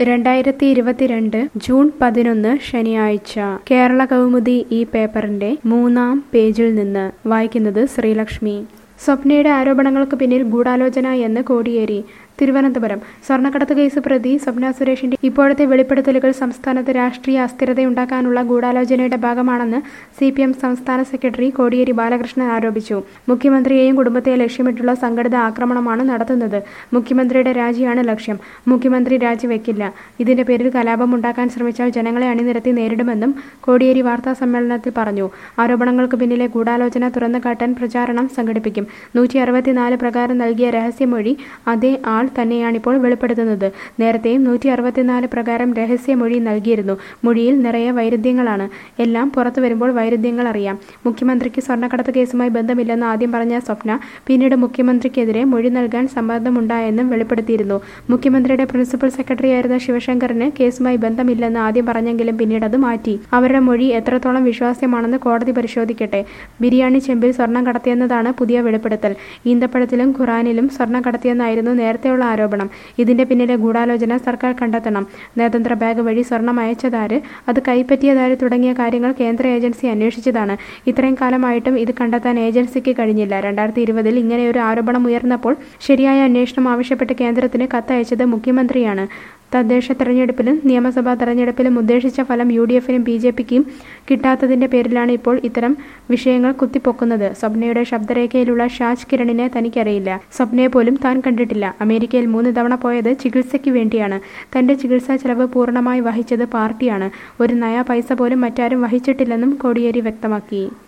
രണ്ടായിരത്തി ഇരുപത്തിരണ്ട് ജൂൺ പതിനൊന്ന് ശനിയാഴ്ച കേരള കൗമുദി ഈ പേപ്പറിന്റെ മൂന്നാം പേജിൽ നിന്ന് വായിക്കുന്നത് ശ്രീലക്ഷ്മി സ്വപ്നയുടെ ആരോപണങ്ങൾക്ക് പിന്നിൽ ഗൂഢാലോചന എന്ന് കോടിയേരി തിരുവനന്തപുരം സ്വർണ്ണക്കടത്ത് കേസ് പ്രതി സ്വപ്ന സുരേഷിന്റെ ഇപ്പോഴത്തെ വെളിപ്പെടുത്തലുകൾ സംസ്ഥാനത്ത് രാഷ്ട്രീയ അസ്ഥിരതയുണ്ടാക്കാനുള്ള ഗൂഢാലോചനയുടെ ഭാഗമാണെന്ന് സി പി എം സംസ്ഥാന സെക്രട്ടറി കോടിയേരി ബാലകൃഷ്ണൻ ആരോപിച്ചു മുഖ്യമന്ത്രിയെയും കുടുംബത്തെ ലക്ഷ്യമിട്ടുള്ള സംഘടിത ആക്രമണമാണ് നടത്തുന്നത് മുഖ്യമന്ത്രിയുടെ രാജിയാണ് ലക്ഷ്യം മുഖ്യമന്ത്രി രാജിവെക്കില്ല ഇതിന്റെ പേരിൽ കലാപമുണ്ടാക്കാൻ ശ്രമിച്ചാൽ ജനങ്ങളെ അണിനിരത്തി നേരിടുമെന്നും കോടിയേരി വാർത്താ സമ്മേളനത്തിൽ പറഞ്ഞു ആരോപണങ്ങൾക്ക് പിന്നിലെ ഗൂഢാലോചന തുറന്നുകാട്ടാൻ പ്രചാരണം സംഘടിപ്പിക്കും നൂറ്റി അറുപത്തിനാല് പ്രകാരം നൽകിയ രഹസ്യമൊഴി അതേ ആൾ തന്നെയാണിപ്പോൾ വെളിപ്പെടുത്തുന്നത് നേരത്തെയും നൂറ്റി അറുപത്തിനാല് പ്രകാരം രഹസ്യമൊഴി നൽകിയിരുന്നു മൊഴിയിൽ നിറയെ വൈരുദ്ധ്യങ്ങളാണ് എല്ലാം പുറത്തു വരുമ്പോൾ വൈരുദ്ധ്യങ്ങൾ അറിയാം മുഖ്യമന്ത്രിക്ക് സ്വർണ്ണക്കടത്ത് കേസുമായി ബന്ധമില്ലെന്ന് ആദ്യം പറഞ്ഞ സ്വപ്ന പിന്നീട് മുഖ്യമന്ത്രിക്കെതിരെ മൊഴി നൽകാൻ സമ്മർദ്ദമുണ്ടായെന്നും വെളിപ്പെടുത്തിയിരുന്നു മുഖ്യമന്ത്രിയുടെ പ്രിൻസിപ്പൽ സെക്രട്ടറിയായിരുന്ന ശിവശങ്കറിന് കേസുമായി ബന്ധമില്ലെന്ന് ആദ്യം പറഞ്ഞെങ്കിലും പിന്നീട് അത് മാറ്റി അവരുടെ മൊഴി എത്രത്തോളം വിശ്വാസ്യമാണെന്ന് കോടതി പരിശോധിക്കട്ടെ ബിരിയാണി ചെമ്പിൽ സ്വർണം കടത്തിയെന്നതാണ് പുതിയ വെളിപ്പെടുത്തൽ ഈന്തപ്പഴത്തിലും ഖുറാനിലും സ്വർണം കടത്തിയെന്നായിരുന്നു നേരത്തെയുള്ള ആരോപണം ഇതിന്റെ പിന്നിലെ ഗൂഢാലോചന സർക്കാർ കണ്ടെത്തണം നയതന്ത്ര ബാഗ് വഴി സ്വർണം അയച്ചതാര് അത് കൈപ്പറ്റിയതാര് തുടങ്ങിയ കാര്യങ്ങൾ കേന്ദ്ര ഏജൻസി അന്വേഷിച്ചതാണ് ഇത്രയും കാലമായിട്ടും ഇത് കണ്ടെത്താൻ ഏജൻസിക്ക് കഴിഞ്ഞില്ല രണ്ടായിരത്തി ഇരുപതിൽ ഇങ്ങനെയൊരു ആരോപണം ഉയർന്നപ്പോൾ ശരിയായ അന്വേഷണം ആവശ്യപ്പെട്ട് കേന്ദ്രത്തിന് കത്തയച്ചത് മുഖ്യമന്ത്രിയാണ് തദ്ദേശ തെരഞ്ഞെടുപ്പിലും നിയമസഭാ തെരഞ്ഞെടുപ്പിലും ഉദ്ദേശിച്ച ഫലം യു ഡി എഫിനും ബി ജെ പിക്കും കിട്ടാത്തതിന്റെ പേരിലാണ് ഇപ്പോൾ ഇത്തരം വിഷയങ്ങൾ കുത്തിപ്പൊക്കുന്നത് സ്വപ്നയുടെ ശബ്ദരേഖയിലുള്ള ഷാജ് കിരണിനെ തനിക്കറിയില്ല സ്വപ്നയെ പോലും താൻ കണ്ടിട്ടില്ല അമേരിക്കയിൽ മൂന്ന് തവണ പോയത് ചികിത്സയ്ക്ക് വേണ്ടിയാണ് തന്റെ ചികിത്സാ ചെലവ് പൂർണ്ണമായി വഹിച്ചത് പാർട്ടിയാണ് ഒരു നയ പൈസ പോലും മറ്റാരും വഹിച്ചിട്ടില്ലെന്നും കോടിയേരി വ്യക്തമാക്കി